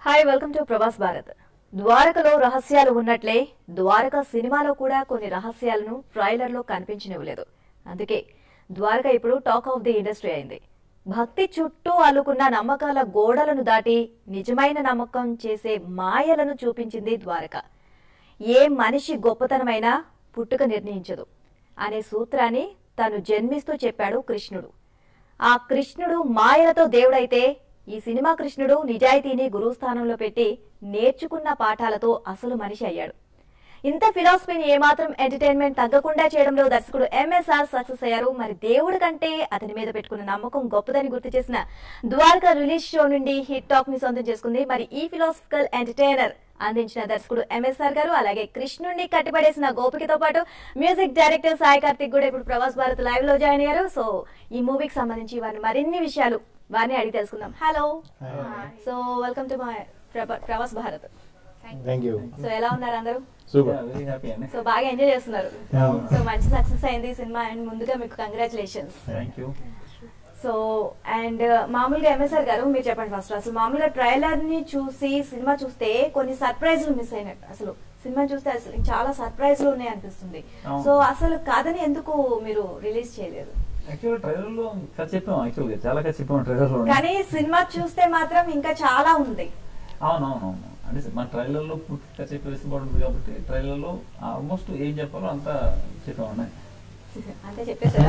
Hi welcome to Prabhas Bharat ద్వారకలో రహస్యాలు ఉన్నట్లే ద్వారక సినిమాలో కూడా కొన్ని రహస్యాలను ట్రైలర్ లో కనిపించనివ్వలేదు అందుకే ద్వారక ఇప్పుడు టాక్ ఆఫ్ ది ఇండస్ట్రీ అయింది భక్తి చుట్టూ అల్లుకున్న నమ్మకాల గోడలను దాటి నిజమైన నమ్మకం చేసే మాయలను చూపించింది ద్వారక ఏ మనిషి గొప్పతనమైనా పుట్టుక నిర్ణయించదు అనే సూత్రాన్ని తను జన్మిస్తూ చెప్పాడు కృష్ణుడు ఆ కృష్ణుడు మాయలతో దేవుడైతే ఈ సినిమా కృష్ణుడు నిజాయితీని గురుస్థానంలో పెట్టి నేర్చుకున్న పాఠాలతో అసలు మనిషి అయ్యాడు ఇంత ఫిలాసఫీని ఏమాత్రం ఎంటర్టైన్మెంట్ తగ్గకుండా చేయడంలో దర్శకుడు ఎంఎస్ఆర్ సక్సెస్ అయ్యారు మరి దేవుడి కంటే అతని మీద పెట్టుకున్న నమ్మకం గొప్పదని గుర్తు చేసిన ద్వారకా రిలీజ్ షో నుండి హిట్ టాక్ ని సొంతం చేసుకుంది మరి ఈ ఫిలాసఫికల్ ఎంటర్టైనర్ అందించిన దర్శకుడు ఎంఎస్ఆర్ గారు అలాగే కృష్ణుడిని కట్టిపడేసిన గోపికతో పాటు మ్యూజిక్ డైరెక్టర్ సాయి కార్తిక్ కూడా ఇప్పుడు ప్రభాస్ భారత్ లైవ్ లో జాయిన్ అయ్యారు సో ఈ మూవీకి సంబంధించి వారిని మరిన్ని విషయాలు వారిని అడిగి తెలుసుకుందాం hello so welcome to my Prabhas Bharat thank you so ఎలా ఉన్నారు అందరూ సూపర్ వెరీ హ్యాపీ అండి సో బాగా ఎంజాయ్ చేస్తున్నారు Yeah. సో మంచి సక్సెస్ అయింది ఈ సినిమా అండ్ ముందుగా మీకు congratulations thank you so and మామూలుగా ఎంఎస్ఆర్ గారు మీరు చెప్పండి ఫస్ట్ అసలు మామూలుగా ట్రైలర్ ని చూసి సినిమా చూస్తే కొన్ని సర్ప్రైజ్లు మిస్ అయినట్టు అసలు సినిమా చూస్తే అసలు చాలా సర్ప్రైజ్లు ఉన్నాయి అనిపిస్తుంది అవును. సో అసలు కథని ఎందుకు మీరు రిలీజ్ చేయలేదు యాక్చువల్ ట్రైలర్ లో కథ చెప్పాం యాక్చువల్గా చాలా కథ చెప్పాం ట్రైలర్ లో కానీ సినిమా చూస్తే మాత్రం ఇంకా చాలా ఉంది అవునవునవును అంటే మన ట్రైలర్ లో పూర్తి కథ చెప్పేసి బాగుంటుంది కాబట్టి ట్రైలర్ లో ఆల్మోస్ట్ ఏం చెప్పాలో అంతా చెప్పామండి అంతే చెప్పేసారా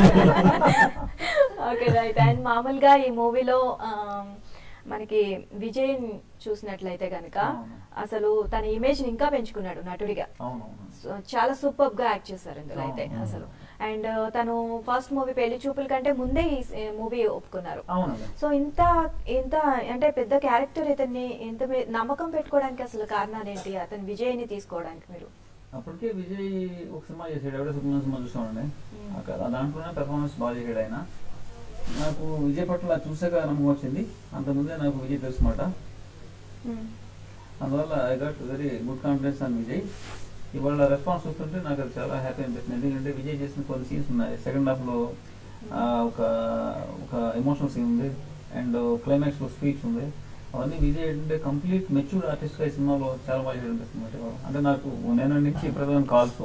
ఓకే రైట్ అండ్ మామూలుగా ఈ మూవీలో మనకి విజయ్ చూసినట్లయితే గనక అవును. అసలు తన ఇమేజ్ ని ఇంకా పెంచుకున్నాడు నటుడిగా అవునవును So, చాలా సూపర్ గా యాక్ట్ చేశారు ఇందులో అయితే అవును. అసలు అండ్ తను ఫస్ట్ మూవీ పెళ్లి చూపుల కంటే ముందే ఈ మూవీ ఒప్పుకున్నారు అవునండి సో ఇంత ఇంత అంటే పెద్ద క్యారెక్టర్ ఇతన్ని ఇంత మీ- నమ్మకం పెట్టుకోవడానికి అసలు కారణాలు ఏంటి అతను విజయ్ని తీసుకోవడానికి మీరు అప్పటికే విజయ్ ఒక సినిమా చేసాడు ఎవడో సుకుమార్ సినిమా చూసామండి మ్మ్. అక్కడ దాంట్లోనే పెర్ఫార్మెన్స్ బాగా చేసాడు ఆయన నాకు విజయ్ పట్ల చూసాక నమ్మకం వచ్చింది అంతకుముందే నాకు విజయ్ తెలుసు మాట అందువల్ల I got very good confidence on Vijay ఇవాళ రెస్పాన్స్ చూస్తుంటే నాకు అది చాలా హ్యాపీ అనిపిస్తుంది ఎందుకంటే విజయ్ చేసిన కొన్ని సీన్స్ ఉన్నాయి సెకండ్ హాఫ్ లో ఆ, ఒక ఒక ఎమోషనల్ సీన్ ఉంది అండ్ క్లైమాక్స్ లో స్పీచ్ ఉంది అవన్నీ విజయ్ ఏంటంటే కంప్లీట్ మెచ్యూర్డ్ ఆర్టిస్ట్ గా ఈ సినిమాలో చాలా బాగా చేయడం అనిపిస్తుంది అంటే ఇవాళ. అంటే నాకు నేను నుంచి ప్రధాన కాల్స్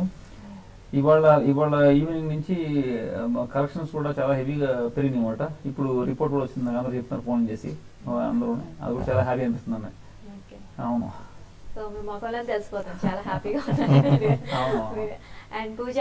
ఇవాళ ఇవాళ ఈవినింగ్ నుంచి కలెక్షన్స్ కూడా చాలా హెవీగా పెరిగినాయి అనమాట ఇప్పుడు రిపోర్ట్ కూడా వచ్చింది నాకు అందరూ చెప్తున్నారు ఫోన్ చేసి అందరూ అది కూడా చాలా హ్యాపీ అనిపిస్తుంది అన్నమాట. ఓకే అవును సో మీ మొక్కలో తెలిసిపోతుంది చాలా హ్యాపీగా అవును. ఉన్నారు అండ్ పూజ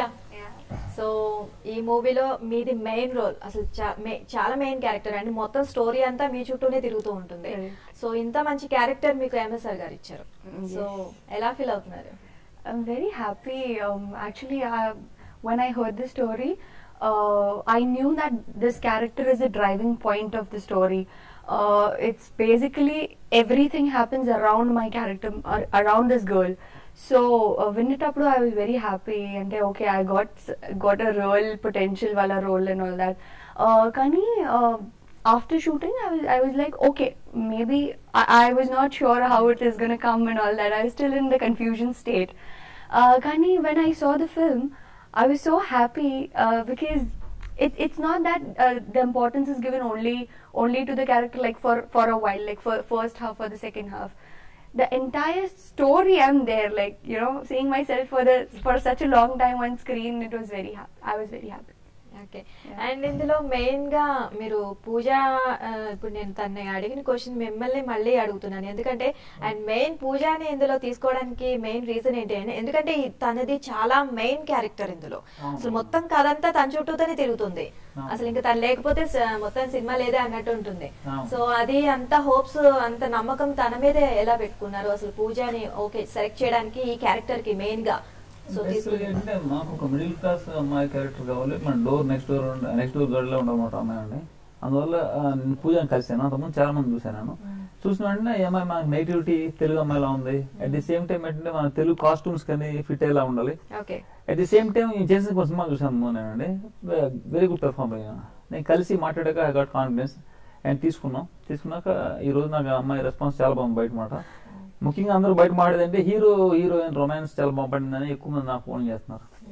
సో ఈ మూవీలో మీది మెయిన్ రోల్ అసలు చా- మే- చాలా మెయిన్ క్యారెక్టర్ అండి మొత్తం స్టోరీ అంతా మీ చుట్టూనే తిరుగుతూ ఉంటుంది Right. సో ఇంత మంచి క్యారెక్టర్ మీకు ఎంఎస్ఆర్ గారు ఇచ్చారు Mm, సో yes. ఎలా ఫీల్ అవుతున్నారు I'm very happy. Um, actually, I, when I heard the story, uh, I knew that this character is a driving point of the story. Uh, it's basically everything happens around my character, ar- around this girl. So uh, వినేటప్పుడు I was very happy and okay, I got got a real potential వాళ్ళ role and all that. Uh, కానీ uh, after shooting, I was I was like, okay, maybe I, I was not sure how it is gonna come and all that. I was still in the confusion state. Uh, Kani, when I saw the film, I was so happy uh, because it, it's not that uh, the importance is given only only to the character like for for a while, like for first half or the second half. The entire story, I'm there, like you know, seeing myself for the for such a long time on screen. It was very happy. I was very happy. Okay Yeah. And ఇందులో main గా మీరు పూజ ఆ, ఇప్పుడు నేను తన అడిగిన question మిమ్మల్ని మళ్ళీ అడుగుతున్నాను ఎందుకంటే అండ్ మెయిన్ పూజని ఇందులో తీసుకోవడానికి మెయిన్ రీజన్ ఏంటి అంటే ఎందుకంటే ఈ తనది చాలా మెయిన్ క్యారెక్టర్ ఇందులో అవును. అసలు మొత్తం కథ అంతా తన చుట్టూతోనే తిరుగుతుంది అవును. అసలు ఇంకా తను లేకపోతే స- మొత్తం సినిమా లేదే అన్నట్టు ఉంటుంది అవును. సో అది అంత హోప్స్ అంత నమ్మకం తన మీదే ఎలా పెట్టుకున్నారు అసలు పూజని ఓకే సెలెక్ట్ చేయడానికి ఈ క్యారెక్టర్ కి మెయిన్ గా సో Basically తీసుకున్నారు ఏంటంటే మాకు ఒక మిడిల్ క్లాస్ అమ్మాయి క్యారెక్టర్ కావాలి మన door next door next door గడిలో ఉండమాట అమ్మాయి అండి అందువల్ల ఆ, నేను పూజని కలిసాను అంతకుముందు చాలా మంది చూసాను నేను చూసిన వెంటనే ఈ అమ్మాయి మనకి నెగిటివిటీ తెలుగు అమ్మాయిలా ఉంది అట్ ది సేమ్ టైం ఏంటంటే మన తెలుగు కాస్ట్యూమ్స్ కానీ ఫిట్ అయ్యేలా ఉండాలి okay at the same time ఈ చేసిన కొన్ని సినిమా చూసాను నేనండి వెరీ గుడ్ పెర్ఫార్మ్ అయ్యాను నేను కలిసి మాట్లాడాక ఐ గాట్ కాన్ఫిడెన్స్ అండ్ తీసుకున్నాం తీసుకున్నాక ఈ రోజు నాకు ఆ అమ్మాయి రెస్పాన్స్ చాలా బాగుంది బయట మాట ముఖ్యంగా అందరూ బయట మాట్లాడేదంటే హీరో హీరోయిన్ రొమాన్స్ చాలా బాగుపడిందని ఎక్కువ మంది నాకు ఫోన్ చేస్తున్నారు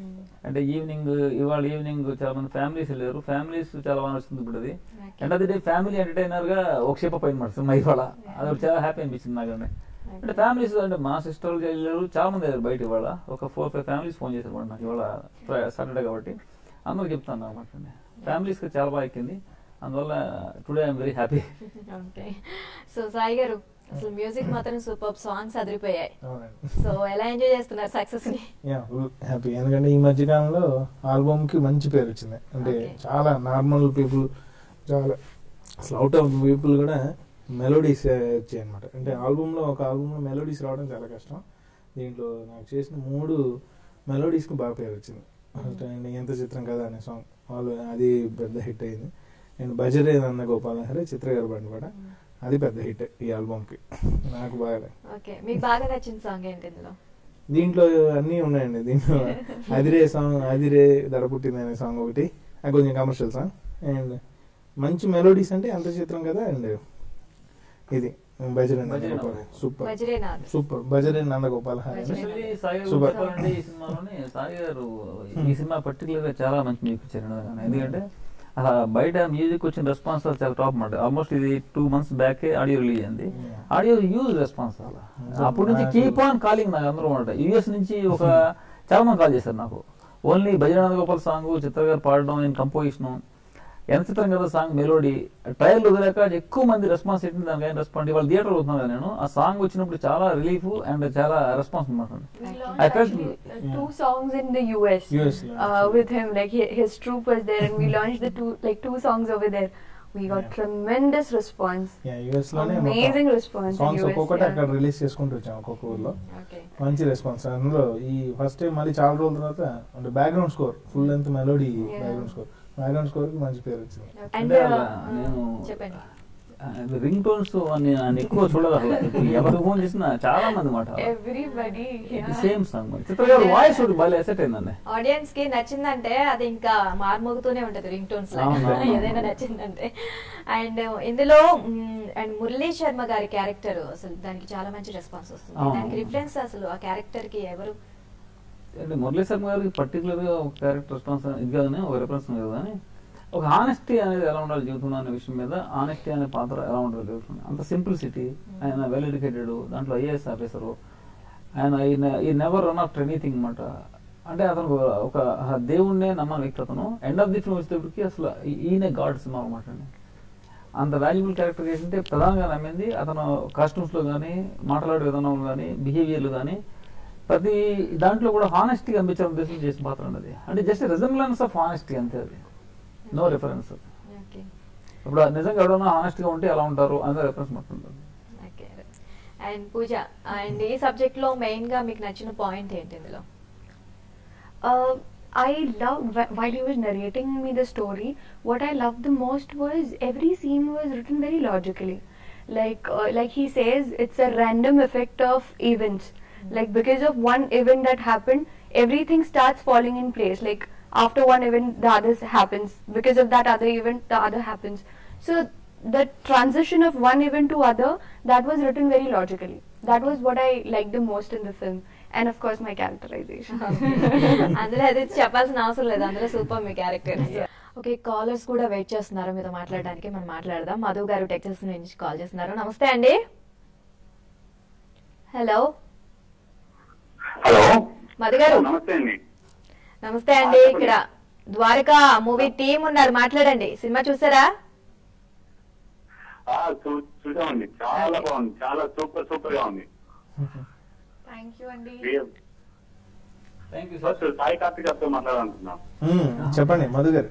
అంటే ఈవినింగ్ ఇవాళ ఈవినింగ్ చాలా మంది ఫ్యామిలీస్ వెళ్ళారు ఫ్యామిలీస్ చాలా బాగా వస్తుంది ఇప్పుడు అది Okay. అండ్ అది డే ఫ్యామిలీ ఎంటర్టైనర్ గా ఒక షేప్ పైన మాట సినిమా ఇవాళ అది ఒకటి చాలా హ్యాపీ అనిపించింది నాకు అంటే ఫ్యామిలీస్ అంటే మా సిస్టర్ వెళ్ళారు చాలా మంది వెళ్ళారు బయట ఇవాళ ఒక ఫోర్ ఫైవ్ ఫ్యామిలీస్ ఫోన్ చేశారు మాట నాకు ఇవాళ సాటర్డే కాబట్టి అందరూ చెప్తాను అనమాట ఫ్యామిలీస్ కి చాలా బాగా ఎక్కింది అందువల్ల today I'm very happy okay so Sai గారు అసలు మ్యూజిక్ మాత్రం సూపర్ సాంగ్స్ అదిరిపోయాయి అవునండి సో ఎలా ఎంజాయ్ చేస్తున్నారు సక్సెస్ ని యా ఫుల్ హ్యాపీ ఎందుకంటే ఈ మధ్య కాలంలో ఆల్బమ్ కి మంచి పేరు వచ్చింది అంటే Okay. చాలా నార్మల్ పీపుల్ చాలా అసలు అవుట్ ఆఫ్ పీపుల్ కూడా మెలోడీస్ వచ్చాయి అనమాట అంటే ఆల్బమ్ లో ఒక ఆల్బమ్ లో మెలోడీస్ రావడం చాలా కష్టం దీంట్లో నాకు చేసిన మూడు మెలోడీస్ కి బాగా పేరు వచ్చింది ఫస్ట్ అండ్ ఎంత చిత్రం కదా అనే సాంగ్ వాళ్ళు అది పెద్ద హిట్ అయింది అండ్ బజరే నంద గోపాల హరే చిత్ర గారు బండిపడ అది పెద్ద హిట్ ఈ ఆల్బమ్ కి నాకు బాగా ఓకే మీకు బాగా నచ్చిన సాంగ్ ఏంటి ఇందులో దీంట్లో అన్నీ ఉన్నాయండి దీంట్లో అదిరే సాంగ్ అదిరే దడ పుట్టింది అనే సాంగ్ ఒకటి అది కొంచెం కమర్షియల్ సాంగ్ అండ్ మంచి మెలోడీస్ అంటే అంత చిత్రం కదా అండ్ ఇది బజరే బజరే నందగోపాల్ నంద. సూపర్ వజ్రేనాథ్ సూపర్ బజరే నందగోపాల్ హరి బజరే ఎస్పెషల్లీ సాయి గారు Super. చెప్పాలంటే ఈ సినిమాలోనే సాయి గారు ఈ సినిమా పర్టికులర్ గా చాలా మంచి మ్యూజిక్ ఇచ్చారు ఆయన. ఎందుకంటే అలా బయట మ్యూజిక్ వచ్చిన రెస్పాన్స్ చాలా టాప్ అన్నమాట ఆల్మోస్ట్ ఇది two months back audio release అయింది Yeah. ఆడియో యూజ్ రెస్పాన్స్ అలా Yeah. అప్పటి నుంచి కీప్ ఆన్ కాలింగ్ నాకు అందరూ అనమాట యుఎస్ నుంచి ఒక చాలా మంది కాల్ చేశారు నాకు ఓన్లీ భజనాథ గోపాల్ సాంగ్ చిత్ర గారు పాడడం నేను కంపోజిషన్ ఎంత చిత్రం కదా సాంగ్ మెలోడీ ట్రయల్ వదిలేక ఎక్కువ మంది రెస్పాన్స్ ఇచ్చింది దానికి ఆయన రెస్పాండ్ ఇవాళ థియేటర్ అవుతున్నాను కదా నేను ఆ సాంగ్ వచ్చినప్పుడు చాలా రిలీఫ్ అండ్ చాలా రెస్పాన్స్ అనమాట We I launched I felt- actually uh, two songs in the US, US లో uh, with him. Like he, his troupe was there, and we launched the two like two songs over there. We got Yeah. tremendous response, US లోనే amazing response in songs US. ఒక్కొక్కటి yeah. అక్కడ release చేసుకుంటూ వచ్చాం ఒక్కొక్క ఊర్లో okay మంచి response అందులో ఈ ఫస్ట్ టైం మళ్ళీ చాలా రోజుల తర్వాత అంటే background score full length melody Yeah. Background score background score కి మంచి పేరు వచ్చింది అండ్ అంటే అలా నేను చెప్పండి రింగ్ టోన్స్ అని ఎక్కువ చూడదు అసలు ఇప్పుడు ఎవరు ఫోన్ చేసినా చాలా మంది మాట Everybody, yeah. Same song Chithra గారు వాయిస్ ఒకటి బాగా ఎసెట్ అయిందండి ఆడియన్స్ కి నచ్చిందంటే అది ఇంకా మార్మోగుతూనే ఉంటది రింగ్ టోన్స్ అవును, అవును. ఏదైనా నచ్చిందంటే అండ్ ఇందులో అండ్ మురళీ శర్మ గారి క్యారెక్టర్ అసలు దానికి చాలా మంచి రెస్పాన్స్ వస్తుంది అవును. దానికి రిఫరెన్స్ అసలు ఆ క్యారెక్టర్ కి ఎవరు అంటే మురళీ శర్మ గారికి పర్టికులర్ గా ఒక క్యారెక్టర్ రెస్పాన్స్ ఇది కాదని ఒక రెఫరెన్స్ ఉంది కదా అని ఒక ఆనెస్టీ అనేది ఎలా ఉండాలి జీవితంలో అనే విషయం మీద ఆనెస్టీ అనే పాత్ర ఎలా ఉండాలి జీవితంలో అంత సింప్లిసిటీ ఆయన వెల్ ఎడ్యుకేటెడ్ దాంట్లో ఐఏఎస్ ఆఫీసరు ఆయన ఈ నెవర్ రన్ ఆఫ్టర్ ఎనీథింగ్ అనమాట అంటే అతను ఒక- ఒక దేవుణ్ణే నమ్మని వ్యక్తి అతను ఎండ్ ఆఫ్ ది ఫిల్మ్ వచ్చేటప్పటికి అసలు ఈ- ఈయనే గాడ్ సినిమా అనమాట అండి అంత వాల్యుబుల్ క్యారెక్టర్ ఏంటంటే ప్రధానంగా నమ్మింది అతను కాస్ట్యూమ్స్ లో కానీ మాట్లాడే విధానం కానీ బిహేవియర్లు కానీ ప్రతి దాంట్లో కూడా హానెస్టీ కనిపించే ఉద్దేశం చేసిన పాత్ర ఉన్నది అంటే జస్ట్ రిజంబ్లెన్స్ ఆఫ్ హానెస్టీ అంతే అది నో రిఫరెన్స్ ఓకే ఇప్పుడు నిజంగా ఎవరైనా హానెస్ట్ గా ఉంటే ఎలా ఉంటారు అనే రెఫరెన్స్ మాట్లాడుతుంది ఓకే అండ్ పూజ అండ్ ఈ సబ్జెక్ట్ లో మెయిన్ గా మీకు నచ్చిన పాయింట్ ఏంటి ఇందులో Uh, I loved wh- while he was narrating me the story. What I loved the most was every scene was written very logically. Like uh, like he says, it's a random effect of events. Like because of one event that happened, everything starts falling in place. Like after one event, the other happens. Because of that other event, the other happens. So the transition of one event to other that was written very logically. That was what I liked the most in the film, and of course my characterization. అందులో అది చెప్పాల్సిన అవసరం లేదు అందులో super మీ character okay callers కూడా wait చేస్తున్నారు మీతో మాట్లాడడానికి మనం మాట్లాడదాం మధు గారు టెక్సస్ నుంచి కాల్ చేస్తున్నారు నమస్తే అండి హలో హలో మధు గారు నమస్తే అండి నమస్తే అండి ఇక్కడ ద్వారకా మూవీ టీం ఉన్నారు మాట్లాడండి సినిమా చూసారా ఆ, చూ- చూసామండి చాలా బాగుంది చాలా సూపర్ సూపర్ గా ఉంది Thank you, Andy. Thank you first Sai Karthik గారితో మాట్లాడాలనుకున్నాం మ్మ్. చెప్పండి మధు గారు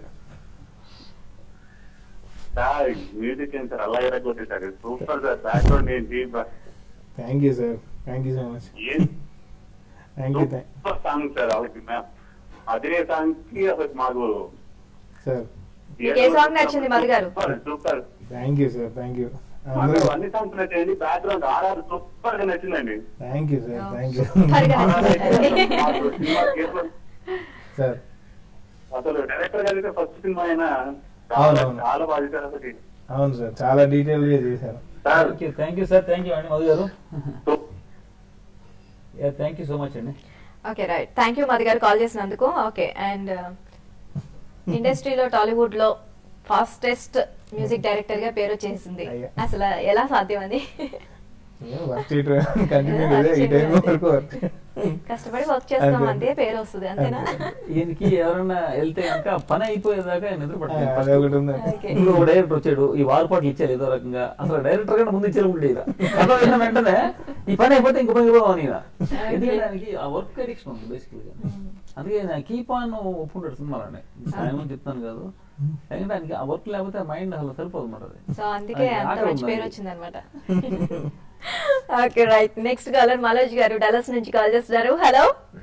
సార్ మ్యూజిక్ ఏం సార్ అలా ఎరగొట్టేశారు సూపర్ సార్ బ్యాక్గ్రౌండ్ ఏంటి బ- thank you sir thank you so much ఏం thank you super song sir అసలు మ్యా- అదే సాంగ్ కి అసలు మాకు సార్ మీకు ఏ సాంగ్ నచ్చింది మధు గారు? Super super thank you sir thank you మాకు అందరూ అన్ని సాంగ్స్ నచ్చాయండి బ్యాక్గ్రౌండ్ ఆర్ఆర్ సూపర్ గా నచ్చిందండి thank you sir thank you త్వరగా RRR అయితే నచ్చిందండి. మాకు సినిమా కేసులో సార్ అసలు డైరెక్టర్ గారు అయితే ఫస్ట్ సినిమా అయినా చాలా అవునవును. చాలా బాగా చేశారు అసలు అవును సార్ చాలా డీటెయిల్ గా చేశారు sir thank you thank you sir thank you అండి మధు గారు సూ- థ్యాంక్ యూ సో మచ్ అండి okay right thank you Madhu గారు కాల్ చేసినందుకు ఓకే అండ్ ఇండస్ట్రీలో టాలీవుడ్ లో ఫాస్టెస్ట్ మ్యూజిక్ డైరెక్టర్ గా పేరు వచ్చేసింది అయ్యా. అసలు ఎలా సాధ్యం అది వర్క్ చేయటం కంటిన్యూ కదా ఈ టైం వరకు వర్క్ కష్టపడి వర్క్ చేస్తాం అంతే. అంతే పేరు వస్తుంది అంతేనా ఈయనకి ఎవరైనా వెళ్తే కనుక పని అయిపోయేదాకా ఆయన నిద్ర అదే పట్టలేదు ఒకటి ఉంది ఓకే. ఇప్పుడు ఒక డైరెక్టర్ వచ్చాడు ఈ వారు పాటలు ఇచ్చారు ఏదో రకంగా అసలు డైరెక్టర్ కన్నా ముందు ఇచ్చారు ఉండేది కథ విన్న వెంటనే ఈ పని అయిపోతే ఇంక పని అయిపోవాలి ఈయన. ఎందుకంటే దానికి ఆ వర్క్ అడిక్షన్ ఉంది బేసికల్గా అందుకే నేను కీప్ ఆన్ ఒప్పుకుంటాడు సినిమాలోనే ఆయన చెప్తాను కాదు ఎందుకంటే ఆయనకి ఆ వర్క్ లేకపోతే మైండ్ అసలు సరిపోదు అన్నమాట అది సో అందుకే అది అంత ఆకలి మంచి ఉంది పేరు ఆయనకి. వచ్చింది అనమాట okay right next caller Manoj గారు డలస్ నుంచి కాల్ చేస్తున్నారు హలో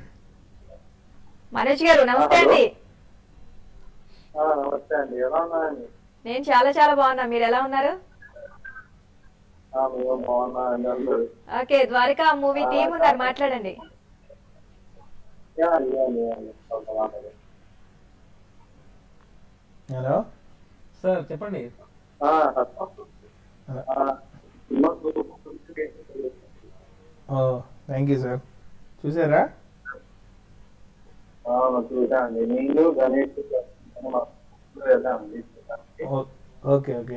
మనోజ్ గారు నమస్తే హలో. అండి ఆ, నమస్తే అండి ఎలా ఉన్నారండి నేను చాలా చాలా బాగున్నా మీరు ఎలా ఉన్నారు ఆ, మేము బాగున్నా అండి అందరూ ఓకే ద్వారకా మూవీ టీం ఉన్నారు మాట్లాడండి యా, యా, యా, యా. ఒక మాట. హలో సార్ చెప్పండి ఆ, ఆ, సినిమా ఓ థ్యాంక్ యూ సార్ చూసారా ఆ, చూసానండి నేను గణేష్ వెళ్ళామండి ఓ- ఓకే ఓకే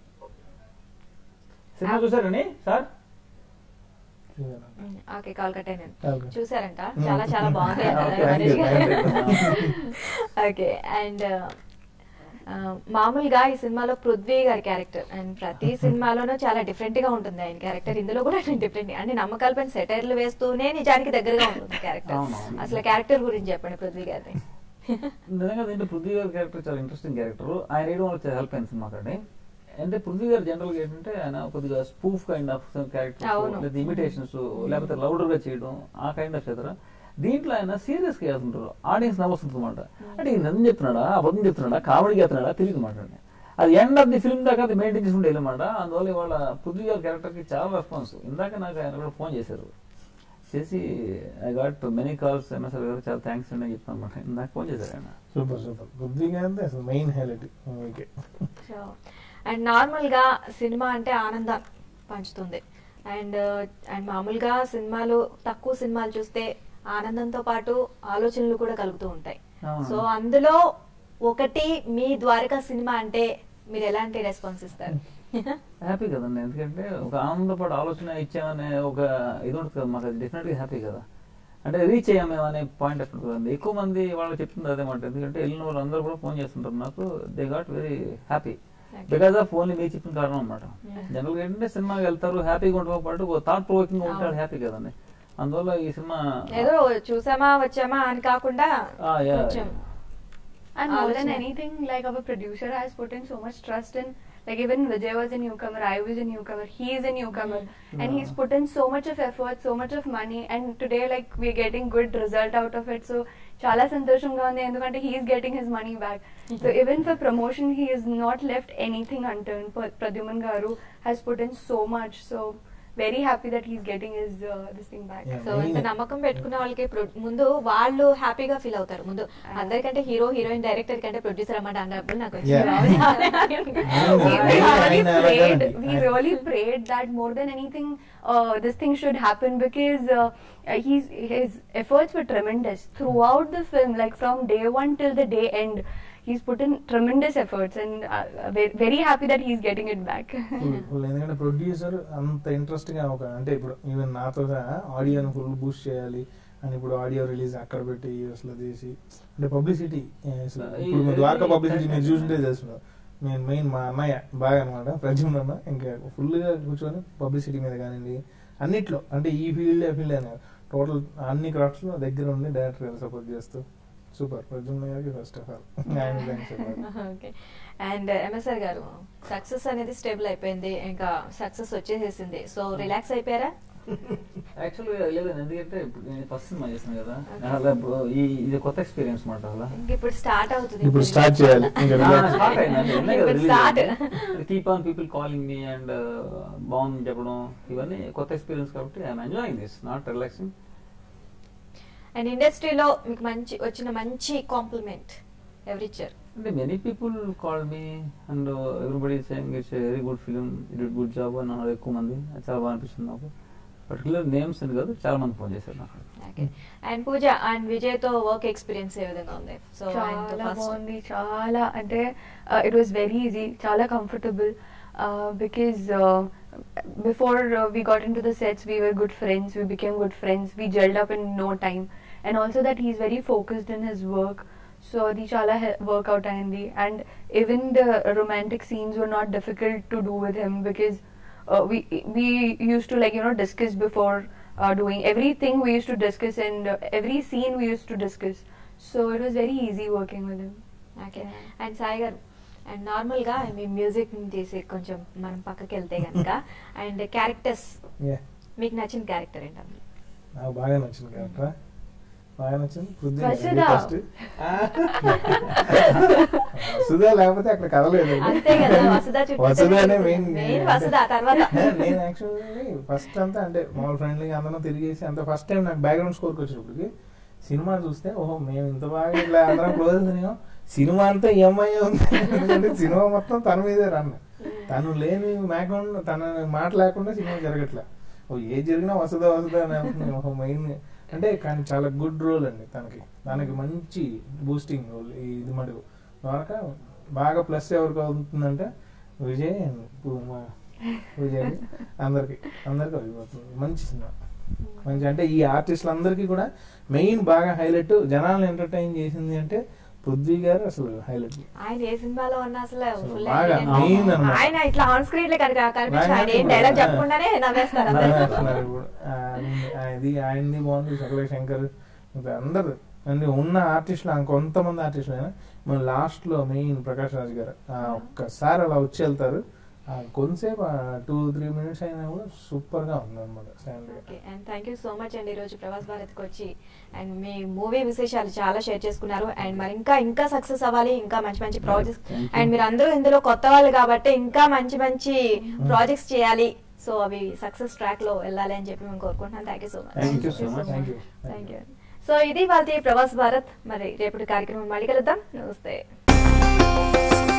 సినిమా చూసారండి సార్ చూసారా? ఓకే కాల్ కట్ అయినాను Okay. చూసారంట చాలా చాలా బాగుంది Thank you, thank you. Okay and మామూలుగా ఈ సినిమాలో పృథ్వీ గారి క్యారెక్టర్ అండ్ ప్రతి సినిమాలోనూ చాలా డిఫరెంట్ గా ఉంటుంది ఆయన క్యారెక్టర్ ఇందులో కూడా డిఫరెంట్ అంటే నమ్మకాలపై సెటైర్లు వేస్తూనే నిజానికి దగ్గరగా ఉంటుంది క్యారెక్టర్ అవునవును. అసలు క్యారెక్టర్ గురించి చెప్పండి పృథ్వీ గారిని నిజంగా దీంట్లో పృథ్వీ గారి క్యారెక్టర్ చాలా ఇంట్రెస్టింగ్ క్యారెక్టర్ ఆయన వేయడం వల్ల చాలా హెల్ప్ అయింది సినిమాకి అండి అంటే పృథ్వీ గారు జనరల్ గా ఏంటంటే ఆయన కొద్దిగా స్పూఫ్ కైండ్ ఆఫ్ క్యారెక్టర్ అవును. లేదా ఇమిటేషన్స్ లేకపోతే లౌడర్ గా చేయడం ఆ కైండ్ ఆఫ్ చేతర దీంట్లో ఆయన సీరియస్ గా చేస్తుంటారు ఆడియన్స్ నవ్వుతుంది అనమాట అంటే ఈయన నిజం చెప్తున్నాడా అబద్ధం చెప్తున్నాడా కామెడీ చేస్తున్నాడా తెలియదు మాట అది ఎండ్ ఆఫ్ ది ఫిల్మ్ దాకా అది మెయింటైన్ చేసుకుంటే వెళ్ళమాట అందువల్ల ఇవాళ పృథ్వీ గారి క్యారెక్టర్ కి చాలా రెస్పాన్స్ ఇందాక నాకు ఆయన కూడా ఫోన్ చేశారు చేసి I got many calls MSR గారు చాలా థ్యాంక్స్ అండి అని చెప్తాను అనమాట ఇందాక ఫోన్ చేశారు ఆయన సూపర్ సూపర్ బుద్ధిగా అంటే అసలు main highlight okay so and normal గా సినిమా అంటే ఆనందం పంచుతుంది అండ్ అండ్ మామూలుగా సినిమాలు తక్కువ సినిమాలు చూస్తే ఆనందంతో పాటు ఆలోచనలు కూడా కలుగుతూ ఉంటాయి అవును. సో అందులో ఒకటి మీ ద్వారకా సినిమా అంటే మీరు ఎలాంటి రెస్పాన్స్ ఇస్తారు హ్యాపీ కదండి ఎందుకంటే ఒక ఆనందపడి ఆలోచన ఇచ్చామనే ఒక ఇది ఉంటుంది కదా మాకు అది డెఫినెట్ గా హ్యాపీ కదా అంటే రీచ్ అయ్యాము అనే పాయింట్ ఎక్కడ కదండి ఎక్కువ మంది వాళ్ళు చెప్తుంది అదే మాట ఎందుకంటే వెళ్ళిన వాళ్ళు అందరూ కూడా ఫోన్ చేస్తుంటారు నాకు they got very happy because of only మీరు చెప్పిన కారణం అనమాట జనరల్ గా ఏంటంటే సినిమాకి వెళ్తారు హ్యాపీగా ఉండడం పాటు థాట్ ప్రొవోకింగ్ ఉంటాడు హ్యాపీ కదండి అందువల్ల ఈ సినిమా ఏదో చూసామా వచ్చామా అని కాకుండా ఆ, yeah. కొంచెం And more than ఆలోచన. anything, like our producer has put in so much trust in, like even Vijay was a newcomer, I was a newcomer, he is a newcomer, and he's put in so much of effort, so much of money, and today like we're getting good result out of it. So చాలా సంతోషంగా ఉంది ఎందుకంటే he is getting his money back. So even for promotion, he has not left anything unturned. Pr- Pradyuman Garu has put in so much. So very happy that he's getting his uh, this thing back. Yeah. So ఇంత Main- నమ్మకం పెట్టుకున్న వాళ్ళకి pro- ముందు వాళ్ళు హ్యాపీగా feel అవుతారు ముందు అందరికంటే హీరో హీరోయిన్ డైరెక్టర్ కంటే ప్రొడ్యూసర్ అన్నమాట అన్నప్పుడు నాకు వచ్చింది Yeah. రావాలి. we Yeah. really I- I- prayed. I- We really prayed that more than anything, uh, this thing should happen because uh, uh, he's his efforts were tremendous throughout the film. Like from day one till the day end, he's put in tremendous efforts, and uh, very, very happy that he's getting it back. Full ఎందుకంటే producer అంత interest గా ఒక అంటే ఇప్పుడు even నాతో ఆడియోని full Boost చేయాలి అని ఇప్పుడు ఆడియో రిలీజ్ అక్కడ పెట్టి యూఎస్ లో తీసి అంటే పబ్లిసిటీ అసలు ఇప్పుడు మీ ద్వారకా పబ్లిసిటీ మీరు చూసింటే తెలుసు నేను మెయిన్ మా అన్నయ్య బాగా అనమాట ప్రజలు అన్న ఇంకా ఫుల్ గా కూర్చొని పబ్లిసిటీ మీద కానివ్వండి అన్నిట్లో అంటే ఈ ఫీల్డ్ ఆ ఫీల్డ్ అని టోటల్ అన్ని క్రాఫ్ట్స్ లో దగ్గర ఉండి డైరెక్టర్ గారు సపోర్ట్ చేస్తూ సూపర్ ప్రజుమ్న గారికి ఫస్ట్ ఆఫ్ ఆల్ ఆయన థ్యాంక్స్ చెప్పాలి ఓకే అండ్ ఎంఎస్ఆర్ గారు సక్సెస్ అనేది స్టేబుల్ అయిపోయింది ఇంకా సక్సెస్ వచ్చేసేసింది సో రిలాక్స్ అయిపోయారా యాక్చువల్గా లేదండి ఎందుకంటే ఇప్పుడు నేను ఫస్ట్ సినిమా చేశాను కదా అలా ఇప్పుడు ఈ ఇది కొత్త ఎక్స్పీరియన్స్ మాట అలా ఇంక ఇప్పుడు స్టార్ట్ అవుతుంది ఇప్పుడు స్టార్ట్ చేయాలి ఇంకా relax. స్టార్ట్ అయిందండి ఇప్పుడు start. Keep on people calling me and బాగుంది చెప్పడం ఇవన్నీ కొత్త ఎక్స్పీరియన్స్ కాబట్టి I'm enjoying this not relaxing and ఇండస్ట్రీలో మీకు మంచి వచ్చిన మంచి కాంప్లిమెంట్ ఎవరిచ్చారు అంటే many people call me and everybody saying it's very good film it good job అని అన్నారు ఎక్కువ మంది అది చాలా బాగా అనిపిస్తుంది నాకు పర్టికులర్ నేమ్స్ అని కాదు చాలా మంది ఫోన్ చేశారు నాకు okay and Pooja and Vijay తో వర్క్ ఎక్స్పీరియన్స్ ఏ విధంగా ఉంది సో చాలా బాగుంది చాలా అంటే ఇట్ వాస్ వెరీ ఈజీ చాలా comfortable because before we got into the sets we were good friends we became good friends we gelled up in no time and also that he's very focused in his work so అది చాలా work out అయింది and even the romantic scenes were not difficult to do with him because we we used to like you know discuss before uh, doing everything we used to discuss and uh, every scene we used to discuss so it was very easy working with him okay and Sai గారు and normal గా మీ music తీసి కొంచెం మనం పక్కకి వెళ్తే కనుక and characters Yeah. మీకు నచ్చిన క్యారెక్టర్ ఏంటండి నాకు బాగా నచ్చింది క్యారెక్టర్ బాగా నచ్చింది పృథ్వీ వసుధ. ఫస్ట్ వసుధ లేకపోతే అక్కడ కదలేదు అంతే కదా వసుధ చుట్టూ వసుధనే మెయిన్ మెయిన్ వసుధ తర్వాత నేను యాక్చువల్లీ ఫస్ట్ అంతా అంటే మామూలు ఫ్రెండ్లీగా అందరం తిరిగేసి అంత ఫస్ట్ టైం నాకు బ్యాక్గ్రౌండ్ స్కోర్కి వచ్చేటప్పటికి సినిమా చూస్తే ఓహో మేము ఇంత బాగా ఇట్లా అందరం క్లోజ్ తినాం సినిమా అంతా ఈఎంఐ ఉంది ఎందుకంటే సినిమా మొత్తం తన మీదే రన్ తను లేని బ్యాక్గ్రౌండ్ తన మాట లేకుండా సినిమా జరగట్లే ఓ ఏ జరిగినా వసదా వసదా అని అనుకున్నాం. ఓహో మెయిన్ అంటే కానీ చాలా గుడ్ రోల్ అండి తనకి తనకి మంచి బూస్టింగ్ రోల్ ఇది మటుకు ద్వారకా బాగా ప్లస్ ఎవరికి అవుతుందంటే విజయ్ and పు- మా- విజయ్ అందరికి అందరికి అయిపోతుంది మంచి సినిమా మంచి అంటే ఈ ఆర్టిస్టులు అందరికీ కూడా మెయిన్ బాగా హైలైట్ జనాలను ఎంటర్టైన్ చేసింది అంటే పృథ్వీ గారు అసలు హైలైట్ ఆయన ఏ సినిమాలో ఉన్నా అసలు అసలు full బాగా entertainment. మెయిన్ అన్నమాట ఆయన ఇట్లా ఆన్ స్క్రీన్ లో కనుక కనిపించి ఆయన ఏం బాగా డైలాగ్ చెప్పకుండానే నవ్వేస్తారు అందరూ. నవ్వేస్తున్నారు ఇప్పుడు. ఆ, ఇది ఆయనది బాగుంది సకల శంకర్ ఇంకా అందరు అంటే ఉన్న ఆర్టిస్టులు ఆ కొంతమంది ఆర్టిస్టులు అయినా మన లాస్ట్ లో మెయిన్ ప్రకాష్ రాజ్ గారు ఆ ఒక్కసారి అలా వచ్చి వెళ్తారు ఆ కొంతసేపు టూ త్రీ మినిట్స్ అయినా కూడా సూపర్ గా ఉంది అనమాట stand okay and thank you so much అండి ఈరోజు ప్రవాస్ భారత్కి వచ్చి అండ్ మీ మూవీ విశేషాలు చాలా షేర్ చేసుకున్నారు అండ్ మరి ఇంకా ఇంకా సక్సెస్ అవ్వాలి ఇంకా మంచి మంచి ప్రాజెక్ట్స్ Thank you. అండ్ మీరు అందరూ ఇందులో కొత్త వాళ్ళు కాబట్టి ఇంకా మంచి మంచి ప్రాజెక్ట్స్ చేయాలి సో అవి సక్సెస్ ట్రాక్ లో వెళ్ళాలి అని చెప్పి మేము కోరుకుంటున్నాం thank you so much Thank you so much. Thank you thank you so ఇది వాళ్ళ ప్రవాస్ భారత్ మరి రేపటి కార్యక్రమం మళ్ళీ కలుద్దాం నమస్తే